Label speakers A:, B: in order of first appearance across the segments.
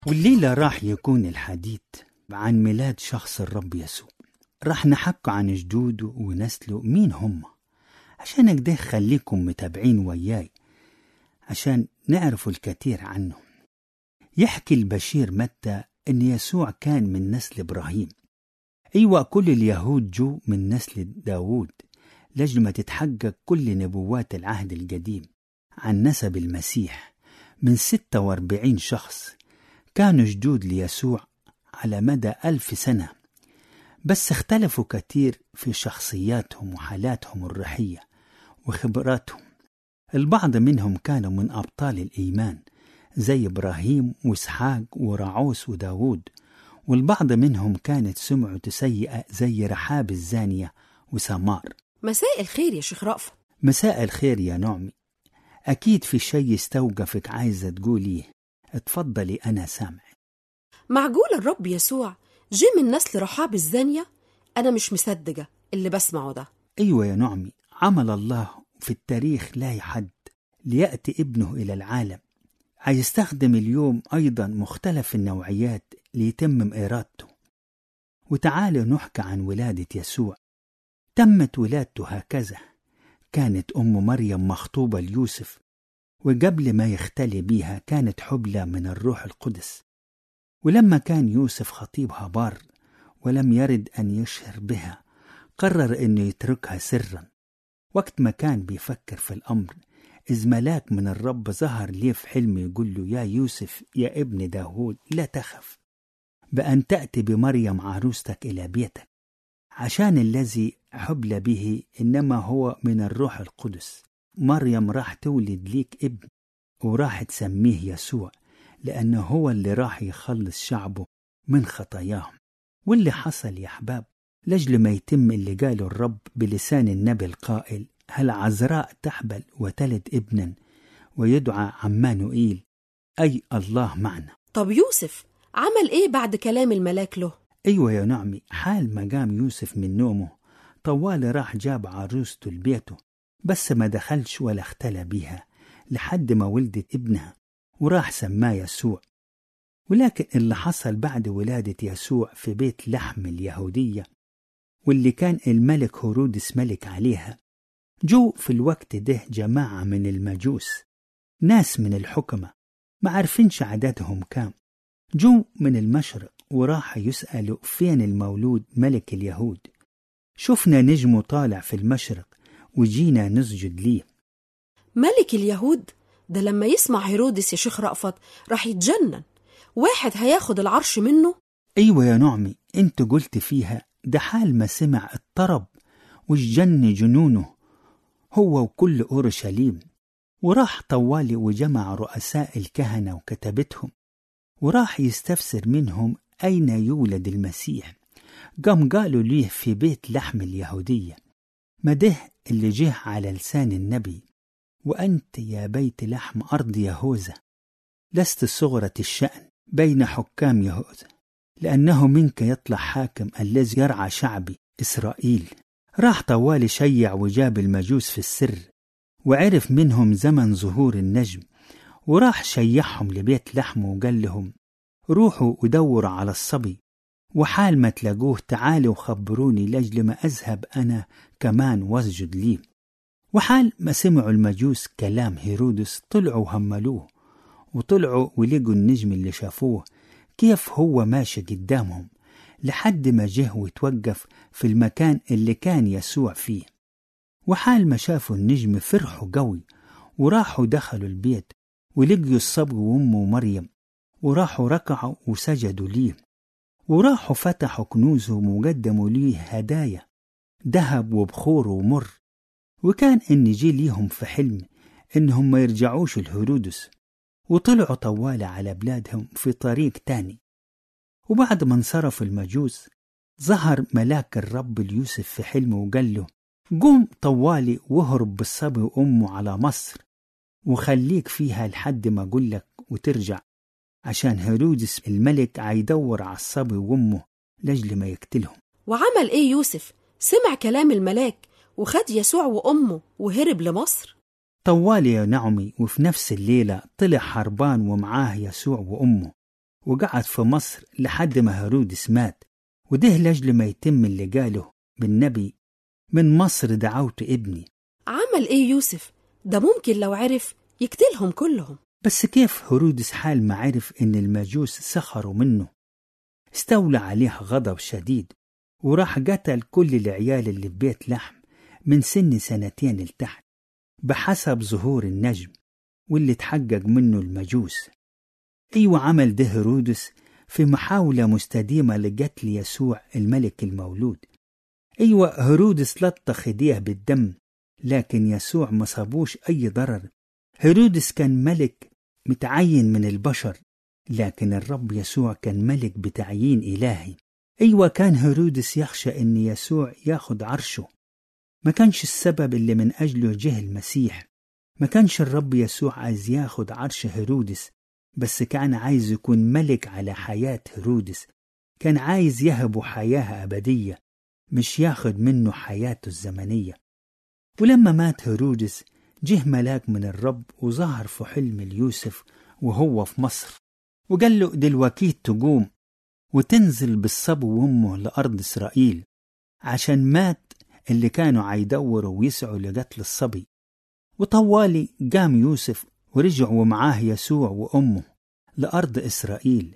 A: والليلة راح يكون الحديث عن ميلاد شخص الرب يسوع راح نحكي عن جدوده ونسله مين هم عشان كده خليكم متابعين وياي عشان نعرفوا الكثير عنه يحكي البشير متى ان يسوع كان من نسل ابراهيم ايوه كل اليهود جو من نسل داوود لجل ما تتحقق كل نبوات العهد القديم عن نسب المسيح من 46 شخص كانوا جدود ليسوع على مدى ألف سنة بس اختلفوا كتير في شخصياتهم وحالاتهم الروحية وخبراتهم البعض منهم كانوا من أبطال الإيمان زي إبراهيم وإسحاق ورعوس وداود والبعض منهم كانت سمعته سيئة زي رحاب الزانية وسمار
B: مساء الخير يا شيخ رأفت
A: مساء الخير يا نعمي أكيد في شي يستوقفك عايزة تقوليه اتفضلي أنا سامع
B: معقول الرب يسوع جه من نسل رحاب الزانية أنا مش مصدقة اللي بسمعه ده
A: أيوة يا نعمي عمل الله في التاريخ لا يحد ليأتي ابنه إلى العالم هيستخدم اليوم أيضا مختلف النوعيات ليتمم إرادته وتعالوا نحكي عن ولادة يسوع تمت ولادته هكذا كانت أم مريم مخطوبة ليوسف وقبل ما يختلي بيها كانت حبلى من الروح القدس ولما كان يوسف خطيبها بار ولم يرد أن يشهر بها قرر أنه يتركها سرا وقت ما كان بيفكر في الأمر إذ ملاك من الرب ظهر ليه في حلم يقول له يا يوسف يا ابن داود لا تخف بأن تأتي بمريم عروستك إلى بيتك عشان الذي حبل به إنما هو من الروح القدس مريم راح تولد ليك ابن وراح تسميه يسوع لأنه هو اللي راح يخلص شعبه من خطاياهم واللي حصل يا أحباب لجل ما يتم اللي قاله الرب بلسان النبي القائل هل عذراء تحبل وتلد ابنا ويدعى عمانوئيل أي الله معنا
B: طب يوسف عمل إيه بعد كلام الملاك له
A: أيوة يا نعمي حال ما قام يوسف من نومه طوال راح جاب عروسته لبيته بس ما دخلش ولا اختلى بيها لحد ما ولدت ابنها وراح سماه يسوع ولكن اللي حصل بعد ولادة يسوع في بيت لحم اليهودية واللي كان الملك هرودس ملك عليها جو في الوقت ده جماعة من المجوس ناس من الحكمة ما عارفينش عددهم كام جو من المشرق وراح يسألوا فين المولود ملك اليهود شفنا نجمه طالع في المشرق وجينا نسجد ليه
B: ملك اليهود ده لما يسمع هيرودس يا شيخ رأفت راح يتجنن واحد هياخد العرش منه
A: أيوة يا نعمي انت قلت فيها ده حال ما سمع الطرب والجن جنونه هو وكل أورشليم وراح طوالي وجمع رؤساء الكهنة وكتبتهم وراح يستفسر منهم أين يولد المسيح قام قالوا ليه في بيت لحم اليهودية ما ده اللي جه على لسان النبي وأنت يا بيت لحم أرض يهوذا لست صغرة الشأن بين حكام يهوذا لأنه منك يطلع حاكم الذي يرعى شعبي إسرائيل راح طوالي شيع وجاب المجوس في السر وعرف منهم زمن ظهور النجم وراح شيعهم لبيت لحم وقال لهم روحوا ودوروا على الصبي وحال ما تلاقوه تعالوا خبروني لجل ما أذهب أنا كمان واسجد ليه وحال ما سمعوا المجوس كلام هيرودس طلعوا هملوه وطلعوا ولقوا النجم اللي شافوه كيف هو ماشي قدامهم لحد ما جه وتوقف في المكان اللي كان يسوع فيه وحال ما شافوا النجم فرحوا قوي وراحوا دخلوا البيت ولقيوا الصبي وأمه ومريم وراحوا ركعوا وسجدوا ليه وراحوا فتحوا كنوزهم وقدموا ليه هدايا ذهب وبخور ومر وكان إن جي ليهم في حلم إنهم ما يرجعوش الهرودس وطلعوا طوالي على بلادهم في طريق تاني وبعد ما انصرف المجوس ظهر ملاك الرب ليوسف في حلمه وقال له قوم طوالي واهرب بالصبي وأمه على مصر وخليك فيها لحد ما أقول لك وترجع عشان هيرودس الملك عيدور على الصبي وأمه لجل ما يقتلهم
B: وعمل إيه يوسف سمع كلام الملاك وخد يسوع وأمه وهرب لمصر
A: طوال يا نعمي وفي نفس الليلة طلع حربان ومعاه يسوع وأمه وقعد في مصر لحد ما هيرودس مات وده لأجل ما يتم اللي قاله بالنبي من مصر دعوت ابني
B: عمل إيه يوسف ده ممكن لو عرف يقتلهم كلهم
A: بس كيف هيرودس حال ما عرف إن المجوس سخروا منه استولى عليه غضب شديد وراح قتل كل العيال اللي في بيت لحم من سن سنتين لتحت بحسب ظهور النجم واللي تحقق منه المجوس أيوة عمل ده هيرودس في محاولة مستديمة لقتل يسوع الملك المولود أيوة هيرودس لطخ ايديه بالدم لكن يسوع ما صابوش أي ضرر هيرودس كان ملك متعين من البشر لكن الرب يسوع كان ملك بتعيين إلهي أيوة كان هيرودس يخشى أن يسوع ياخد عرشه ما كانش السبب اللي من أجله جه المسيح ما كانش الرب يسوع عايز ياخد عرش هيرودس بس كان عايز يكون ملك على حياة هيرودس كان عايز يهبه حياة أبدية مش ياخد منه حياته الزمنية ولما مات هيرودس جه ملاك من الرب وظهر في حلم ليوسف وهو في مصر وقال له دلوقتي تقوم وتنزل بالصبو وامه لأرض إسرائيل عشان مات اللي كانوا عيدوروا ويسعوا لقتل الصبي وطوالي قام يوسف ورجع ومعاه يسوع وأمه لأرض إسرائيل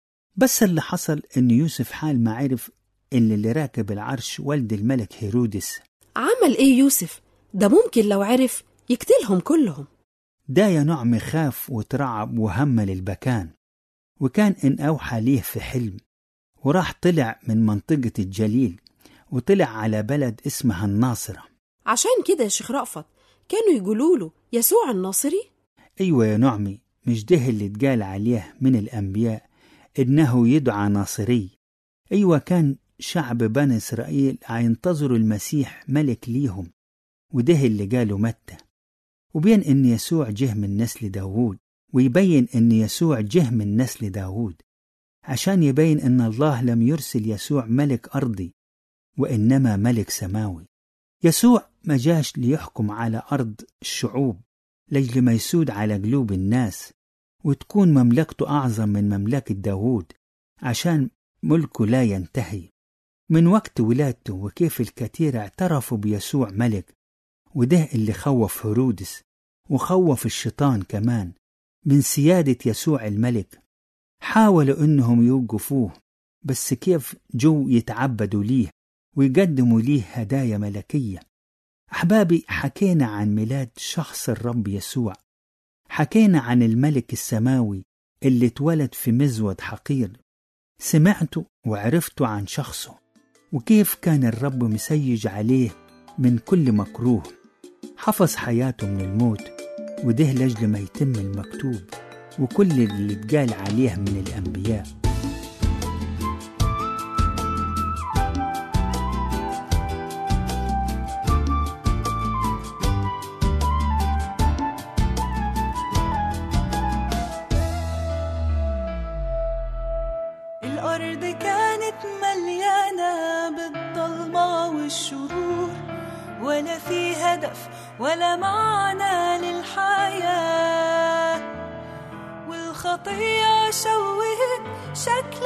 A: بس اللي حصل إن يوسف حال ما عرف إن اللي راكب العرش والد الملك هيرودس
B: عمل إيه يوسف ده ممكن لو عرف يقتلهم كلهم
A: ده يا نعم خاف وترعب وهمل البكان وكان إن أوحى ليه في حلم وراح طلع من منطقة الجليل وطلع على بلد اسمها الناصرة
B: عشان كده يا شيخ رأفت كانوا يقولوا له يسوع الناصري
A: أيوة يا نعمي مش ده اللي اتقال عليه من الأنبياء إنه يدعى ناصري أيوة كان شعب بني إسرائيل هينتظروا المسيح ملك ليهم وده اللي قاله متى وبين إن يسوع جه من نسل داوود ويبين إن يسوع جه من نسل داوود عشان يبين إن الله لم يرسل يسوع ملك أرضي وإنما ملك سماوي يسوع ما جاش ليحكم على أرض الشعوب لجل ما يسود على قلوب الناس وتكون مملكته أعظم من مملكة داوود عشان ملكه لا ينتهي من وقت ولادته وكيف الكثير اعترفوا بيسوع ملك وده اللي خوف هيرودس وخوف الشيطان كمان من سيادة يسوع الملك حاولوا انهم يوقفوه بس كيف جو يتعبدوا ليه ويقدموا ليه هدايا ملكية أحبابي حكينا عن ميلاد شخص الرب يسوع حكينا عن الملك السماوي اللي اتولد في مزود حقير سمعتوا وعرفتوا عن شخصه وكيف كان الرب مسيج عليه من كل مكروه حفظ حياته من الموت وده لأجل ما يتم المكتوب وكل اللي اتقال عليه من الأنبياء
C: الأرض كانت مليانة بالضلمة والشرور ولا في هدف ولا معنى للحياة والخطية شوهت شكل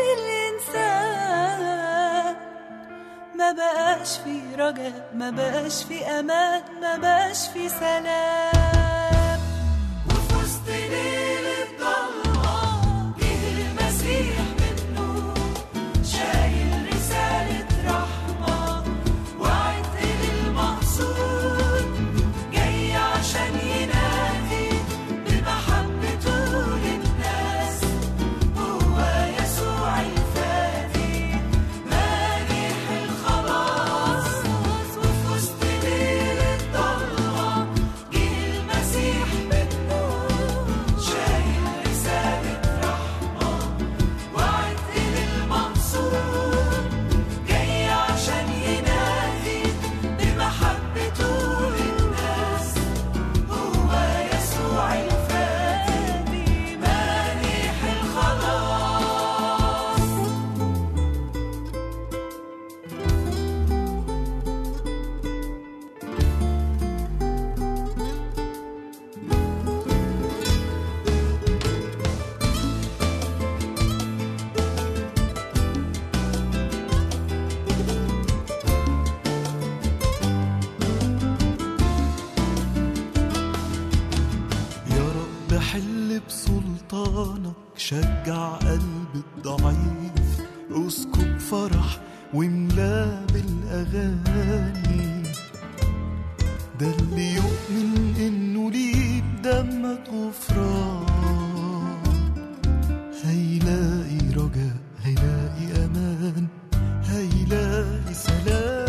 C: الإنسان ما بقاش في رجاء ما بقاش في أمان ما بقاش في سلام وفي وسط ليل الضلمة جه المسيح بالنور شايل رسالة رحمة وعتق للمقصود جاي عشان ينادي بمحبته للناس هو يسوع الفادي مانح الخلاص وفي وسط ليل الضلمة جه
D: قلب الضعيف اسكب فرح واملاه بالاغاني ده اللي يؤمن انه ليه بدمك غفران هيلاقي رجاء هيلاقي امان هيلاقي سلام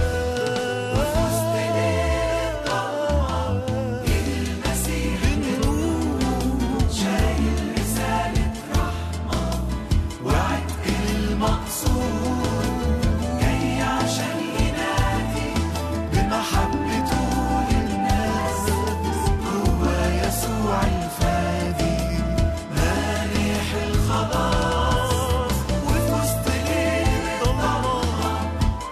D: بمحبته للناس هو يسوع الفادي مانح الخلاص وفي وسط ليل الضلمة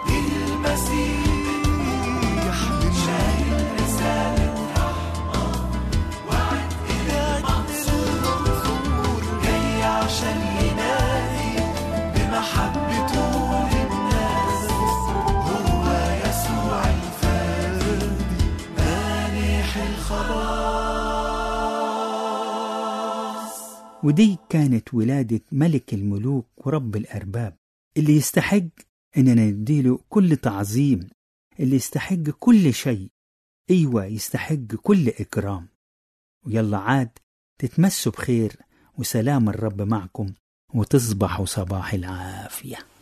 D: المسيح شايل رسالة رحمة وعد المنصور جاي عشان ينادي بمحبته للناس هو يسوع الفادي مانح الخلاص
A: ودي كانت ولادة ملك الملوك ورب الأرباب اللي يستحق إننا نديله كل تعظيم اللي يستحق كل شيء أيوة يستحق كل إكرام ويلا عاد تتمسوا بخير وسلام الرب معكم وتصبحوا صباح العافيه